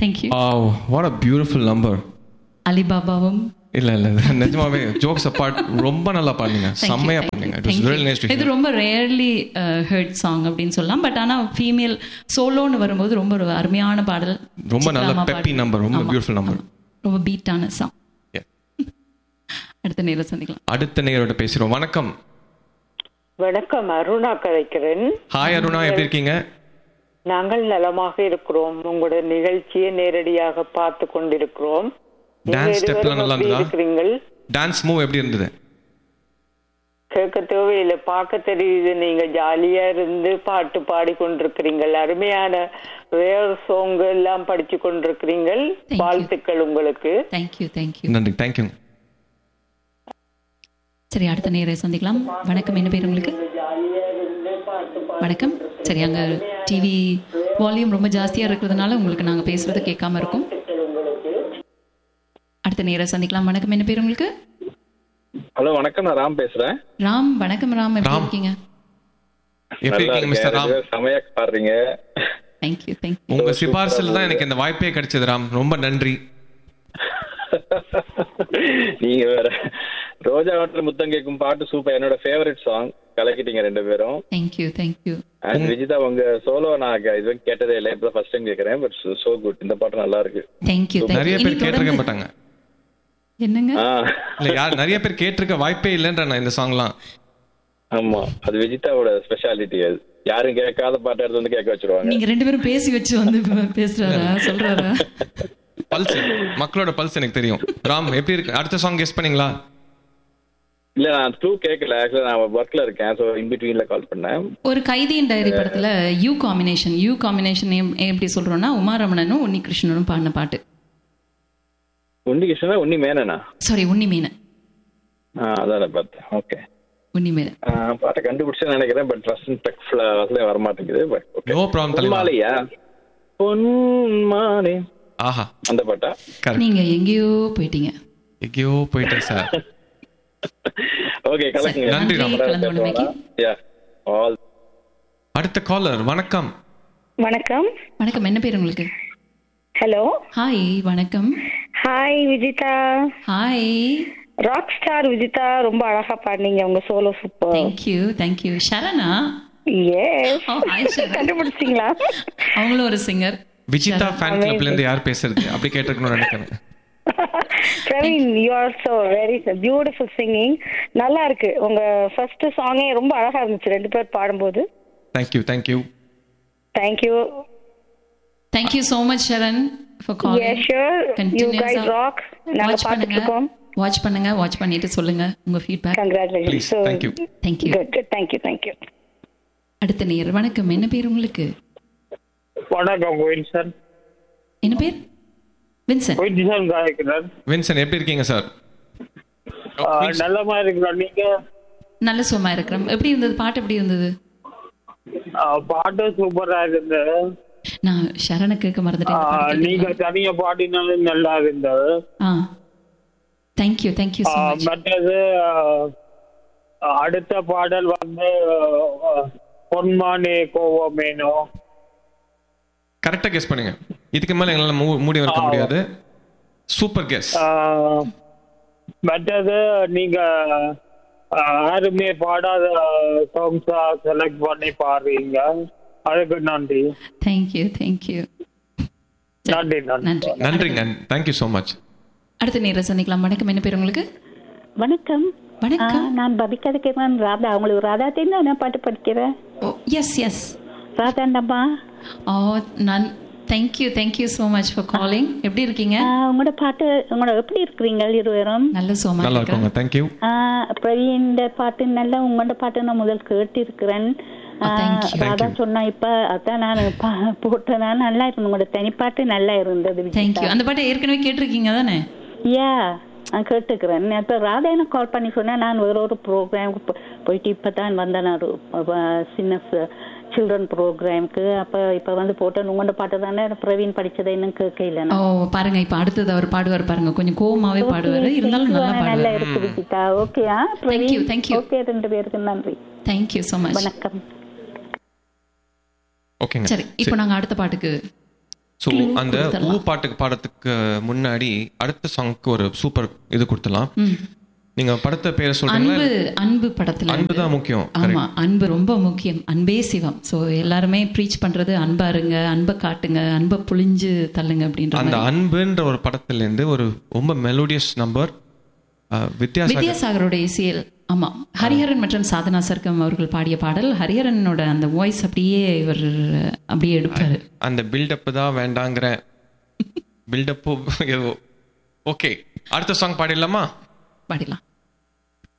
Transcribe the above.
Thank you what a beautiful number அலிபாபாவும் இல்ல இல்ல இது நிஜமாவே ஜோக்ஸ் அப்பார்ட் ரொம்ப நல்லா பாடுங்க Thank you, செம்மையா thank you, பாடுங்க it thank was you. Very nice too இது ரொம்ப ரேர்லி ஹர்ட் சாங் அப்படின்னு சொல்லலாம் பட் ஆனா ஃபீமேல் சோலோன்னு வரும்போது ரொம்ப ஒரு அருமையான பாடல் ரொம்ப நல்ல சித்ராம்மா peppy பாடி- number, ரொம்ப ஆமா, beautiful number. ஆமா. ரொம்ப பீட்டான சாங் Yeah. அடுத்த நேரம் சந்திக்கலாம் அடுத்த நேரோட பேசுறோம் வணக்கம் வணக்கம் அருணா கதைக்கிறேன் ஹாய் அருணா எப்படி இருக்கீங்க நாங்கள் நலமாக இருக்கிறோம் உங்களோட நிகழ்ச்சியை நேரடியாக பார்த்து கொண்டிருக்கிறோம் நீங்க Dance step இருவரும் எல்லாம் நல்லா எப்படி இருந்ததா? இருக்கிறீங்கள் டான்ஸ் மூவ் எப்படி இருந்தது கேட்க தேவையில்லை பார்க்க தெரியுது நீங்க ஜாலியா இருந்து பாட்டு பாடி கொண்டிருக்கிறீங்கள் அருமையான வேர் சோங் எல்லாம் படிச்சு கொண்டிருக்கிறீங்கள் you. வாழ்த்துக்கள் உங்களுக்கு தேங்க்யூ தேங்க்யூ நன்றி தேங்க்யூ சரி அடுத்த நேரை சந்திக்கலாம் வணக்கம் என்ன பேர் உங்களுக்கு வணக்கம் சரி அங்க டிவி வால்யூம் ரொம்ப ஜாஸ்தியா இருக்கிறதுனால உங்களுக்கு நாங்க பேசுறது கேட்காம இருக்கும் அடுத்த நேரை சந்திக்கலாம் வணக்கம் என்ன பேர் உங்களுக்கு ஹலோ வணக்கம் நான் ராம் பேசுறேன் ராம் வணக்கம் ராம் எப்படி ராம். இருக்கீங்க எப்படி நல்லா இருக்கீங்க மிஸ்டர் ராம் இருக்கேன் செமையா பாடுறீங்க தேங்க்யூ தேங்க்யூ உங்க சிபாரிசுல தான் எனக்கு இந்த வாய்ப்பே கிடைச்சது ராம் ரொம்ப நன்றி நீங்க வேற ரோஜா வட்டில் முத்தம் கேட்கும் பாட்டு சூப்பர் என்னோட ஃபேவரட் சாங் கலக்கிட்டீங்க ரெண்டு பேரும் தேங்க்யூ தேங்க்யூ அண்ட் விஜிதா உங்க சோலோ நான் இது வரைக்கும் கேட்டதே இல்லை இப்போ ஃபர்ஸ்ட் டைம் கேட்கறேன் பட் சோ குட் இந்த பாட்டு நல்லா இருக்கு தேங்க்யூ நிறைய தேங்க்யூ பேர் கேட்டிருக்க மாட்டாங்க என்னங்க ஆ இல்ல யார் நிறைய பேர் கேட்டிருக்க வாய்ப்பே இல்லைன்ற நான் இந்த சாங்லாம் ஆமா அது விஜிதாவோட ஸ்பெஷாலிட்டி அது யாரும் கேட்காத பாட்டு எடுத்து வந்து கேட்க வச்சிருவாங்க நீங்க ரெண்டு பேரும் பேசி வச்சு வந்து பே- பேசுறாரா சொல்றாரா பல்ஸ் மக்களோட பல்ஸ் எனக்கு தெரியும் ராம் எப்படி இருக்கு அடுத்த சாங் கெஸ் பண்ணீங்களா இல்ல நான் க்ளூ கேட்கல ஆக்சுவலா நான் ஒர்க்ல இருக்கேன் ஸோ இன் பிட்வீன்ல கால் பண்ணேன் ஒரு கைதியின் டைரி படத்துல யூ காம்பினேஷன் யூ காம்பினேஷன் எப்படி சொல்றோம்னா உமாரமணனும் உன்னிகிருஷ்ணனும் பாடின பாட்டு உன்னி கிருஷ்ணனா உன்னி மேனனா சாரி உன்னிமேனன் ஆ அதான் பார்த்தேன் ஓகே உன்னிமேனன் பாட்டை கண்டுபிடிச்சேன்னு நினைக்கிறேன் பட் ஃபர்ஸ்ட் டெக் வர வரமாட்டேங்குது பட் ஓகே நோ ப்ராப்ளம் தலைவா பொன்மாலையா பொன்மாலை ஆஹா அந்த பாட்டா கரெக்ட் நீங்க எங்கேயோ போயிட்டீங்க எங்கேயோ போயிட்டேன் சார் ஓகே கலக்குங்க நன்றி, நன்றி கலந்து கொண்டமைக்கு யா ஆல் அடுத்த காலர் வணக்கம் வணக்கம் வணக்கம் என்ன பேர் உங்களுக்கு ஹலோ ஹாய் வணக்கம் hi Vijitha hi rock star Vijitha ரொம்ப அழகா பாடினீங்க உங்க solo super thank you thank you Sharana yes Oh, hi, Sharon. கண்டுபிடிச்சிங்களா அவங்களும் ஒரு சிங்கர் விஜிதா ஃபேன் கிளப்ல இருந்து யார் பேசுறது அப்படி கேட்டிருக்கணும்னு நினைக்கிறேன் Praveen you are so very beautiful singing நல்லா இருக்கு உங்க ஃபர்ஸ்ட் சாங்கே ரொம்ப அழகா இருந்துச்சு ரெண்டு பேர் பாடும்போது thank you thank you thank you thank you so much Sharan for calling yes sure you guys rock நாங்க வாட்ச் பாத்துட்டு பண்ணுங்க இருக்கோம் வாட்ச் பண்ணுங்க வாட்ச் பண்ணிட்டு சொல்லுங்க உங்க feedback congratulation Please, thank you. Thank you good thank you thank you அடுத்த நேர் வணக்கம் என்ன பேர் உங்களுக்கு வணக்கம் வின்சன் என்ன பேர் வின்சன் வின்சன் காய்க்கிறேன் வின்சன் எப்படி இருக்கீங்க சார் நல்லமா இருக்கிறோம் நீங்க நல்ல சும்மா இருக்கிறோம் எப்படி இருந்தது பாட்டு எப்படி இருந்தது ஆ, பாட்டு சூப்பரா இருந்தது நான் ஷரண கேட்க ஆ, மறந்துட்டேன் நீங்க தனியா பாடினாலும் நல்லா இருந்தது ஆ தேங்க்யூ தேங்க்யூ ஆ, ஸோ மச் மற்றது ஆ, அடுத்த பாடல் வந்து ஆ, பொன்மானே கோவமேனோ கரெக்டா கெஸ் பண்ணுங்க இதுக்கு மேல எங்களால மூ- மூடி வைக்க முடியாது சூப்பர் கெஸ் ஆ, மற்றது நீங்க ஆ, யாருமே பாடாத சாங்ஸா செலக்ட் பண்ணி பாடுறீங்க அதுக்கு நன்றி தேங்க்யூ தேங்க்யூ நன்றி நன்றி நன்றி நன்றிங்க தேங்க்யூ ஸோ மச் அடுத்த நேரம் சந்திக்கலாம் வணக்கம் என்ன பேர் உங்களுக்கு வணக்கம் வணக்கம் ஆ, நான் பபிகா கேட்கிறேன் ராதா உங்களுக்கு ராதா தெரியும் நான் பாட்டு படிக்கிறேன் oh yes yes Radha Annamma oh நான் thank you thank you so much for calling எப்படி இருக்கீங்க ஆ, உங்களோட பாட்டு உங்களோட எப்படி இருக்கிறீங்க இருவரும் நல்ல சோமா நல்லா இருக்கேன் இருக்கோங்க தேங்க்யூ ஆ, பிரவீன் பாட்டு நல்லா உங்களோட பாட்டு நான் முதல் கேட்டு இருக்கிறேன் Oh, thank you. ராதா சொன்னா இப்ப அதான் நான் பா- போட்டேன் நான் நல்லா இருந்தது உங்களோட தனிப்பாட்டு நல்லா இருந்தது தேங்க்யூ அந்த பாட்டை ஏற்கனவே கேட்டிருக்கீங்க தானே யா நான் கேட்டுக்கிறேன் இப்போ ராதா எனக்கு கால் பண்ணி சொன்னேன் நான் வேற ஒரு ப்ரோக்ராமுக்கு போயிட்டு இப்போ தான் வந்தேன் நான் ஒரு அஹ், சின்ன சில்ட்ரன் ப்ரோக்ராமுக்கு அப்போ இப்போ வந்து போட்டேன் உங்களோட பாட்டு தானே பிரவீன் படிச்சதை இன்னும் கேட்கல ஓ பாருங்க இப்ப அடுத்தது அவர் பாடுவார் பாருங்க கொஞ்சம் கோவமாவே பாடுவாரு இருந்தாலும் நல்லா நல்லா பாடுவார் இருக்கு விஜிதா ஓகேயா Thank you, thank you. Okay ரெண்டு பேருக்கு நன்றி தேங்க்யூ ஸோ மச் வணக்கம் ஓகேங்க சரி இப்போ நாங்க அடுத்த பாட்டுக்கு ஸோ Clue அந்த ஊ கொடுத்துடலாம். பாட்டுக்கு பாடத்துக்கு முன்னாடி அடுத்த சாங்க்கு ஒரு சூப்பர் இது கொடுத்துலாம் ம். நீங்க படத்தை பேரை சொல்றீங்களா அன்பு அன்பு படத்துல அன்பு தான் முக்கியம் ஆமா அன்பு ரொம்ப முக்கியம் அன்பே சிவம் சோ எல்லாருமே ப்ரீச் பண்றது அன்பா இருங்க அன்பை காட்டுங்க அன்பை புளிஞ்சு தள்ளுங்க அப்படின்ற அந்த மாதிரி அன்புன்ற ஒரு படத்துல இருந்து ஒரு ரொம்ப மெலோடியஸ் நம்பர் வித்தியாச வித்யாசாகரோட இசையல் ஆமா ஹரிஹரன் மற்றும் சாதனா சர்க்கம் அவர்கள் பாடிய பாடல் ஹரிஹரனோட அந்த வாய்ஸ் அப்படியே இவர் அப்படியே எடுப்பாரு அந்த பில்டப் தான் வேண்டாங்கிற பில்டப்பு ஓகே அடுத்த சாங் பாடிடலாமா பாடிடலாம்